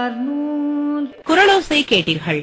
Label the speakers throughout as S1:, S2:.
S1: உடையார் நூல்
S2: குரலோசை கேட்டீர்கள்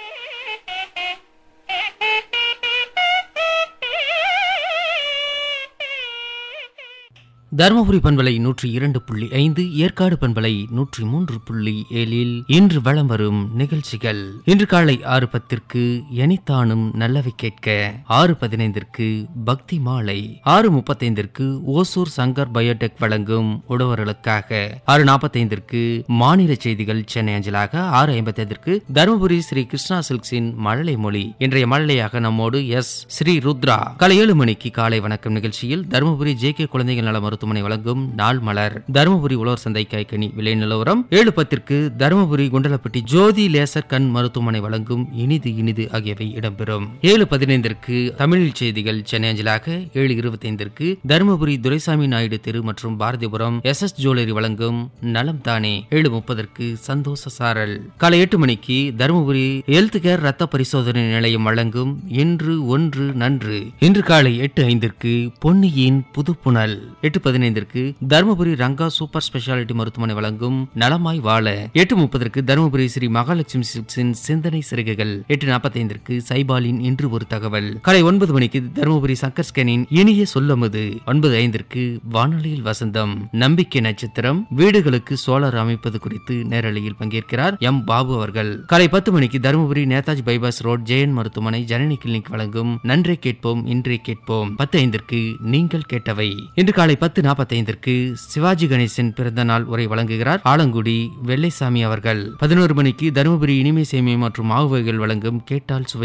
S3: தருமபுரி பண்பலை நூற்றி இரண்டு புள்ளி ஐந்து ஏற்காடு பண்பலை நூற்றி மூன்று புள்ளி ஏழில் இன்று வலம் வரும் நிகழ்ச்சிகள் இன்று காலை ஆறு பத்திற்கு எனித்தானும் நல்லவை கேட்க ஆறு பதினைந்திற்கு பக்தி மாலை ஆறு முப்பத்தைந்திற்கு ஓசூர் சங்கர் பயோடெக் வழங்கும் உழவர்களுக்காக ஆறு நாற்பத்தைந்திற்கு மாநில செய்திகள் சென்னை அஞ்சலாக ஆறு ஐம்பத்தைந்திற்கு தருமபுரி ஸ்ரீ கிருஷ்ணா சில்க்ஸின் மழலை மொழி இன்றைய மழலையாக நம்மோடு எஸ் ஸ்ரீ ருத்ரா காலை ஏழு மணிக்கு காலை வணக்கம் நிகழ்ச்சியில் தருமபுரி ஜே கே குழந்தைகள் நல மருத்துவமனை வழங்கும் நாள் மலர் தருமபுரி உழவர் சந்தை காய்கனி விலை நிலவரம் ஏழு பத்திற்கு தருமபுரி குண்டலப்பட்டி ஜோதி லேசர் கண் மருத்துவமனை வழங்கும் இனிது இனிது ஆகியவை இடம்பெறும் ஏழு பதினைந்திற்கு தமிழில் செய்திகள் சென்னை அஞ்சலாக ஏழு இருபத்தைந்திற்கு தருமபுரி துரைசாமி நாயுடு தெரு மற்றும் பாரதிபுரம் எஸ் எஸ் ஜுவல்லரி வழங்கும் நலம் தானே ஏழு முப்பதற்கு சந்தோஷ சாரல் காலை எட்டு மணிக்கு தருமபுரி ஹெல்த் கேர் ரத்த பரிசோதனை நிலையம் வழங்கும் இன்று ஒன்று நன்று இன்று காலை எட்டு ஐந்திற்கு பொன்னியின் புதுப்புணல் எட்டு பதினைந்திற்கு தருமபுரி ரங்கா சூப்பர் ஸ்பெஷாலிட்டி மருத்துவமனை வழங்கும் நலமாய் வாழ எட்டு முப்பதற்கு தருமபுரி ஸ்ரீ மகாலட்சுமி சில்க்ஸின் சிந்தனை சிறுகைகள் எட்டு நாற்பத்தைந்திற்கு சைபாலின் இன்று ஒரு தகவல் காலை ஒன்பது மணிக்கு தருமபுரி சங்கர் ஸ்கேனின் இனிய சொல்லமுது ஒன்பது ஐந்திற்கு வானொலியில் வசந்தம் நம்பிக்கை நட்சத்திரம் வீடுகளுக்கு சோலார் அமைப்பது குறித்து நேரலையில் பங்கேற்கிறார் எம் பாபு அவர்கள் காலை பத்து மணிக்கு தருமபுரி நேதாஜி பைபாஸ் ரோட் ஜெயன் மருத்துவமனை ஜனனி கிளினிக் வழங்கும் நன்றே கேட்போம் இன்றே கேட்போம் பத்து ஐந்திற்கு நீங்கள் கேட்டவை இன்று காலை பத்து நாற்பத்தைந்திற்கு சிவாஜி கணேசன் பிறந்த நாள் உரை வழங்குகிறார் ஆலங்குடி வெள்ளைசாமி அவர்கள் பதினோரு மணிக்கு தருமபுரி இனிமை சேமியம் மற்றும் மாவு வகைகள் வழங்கும் கேட்டால் சுவை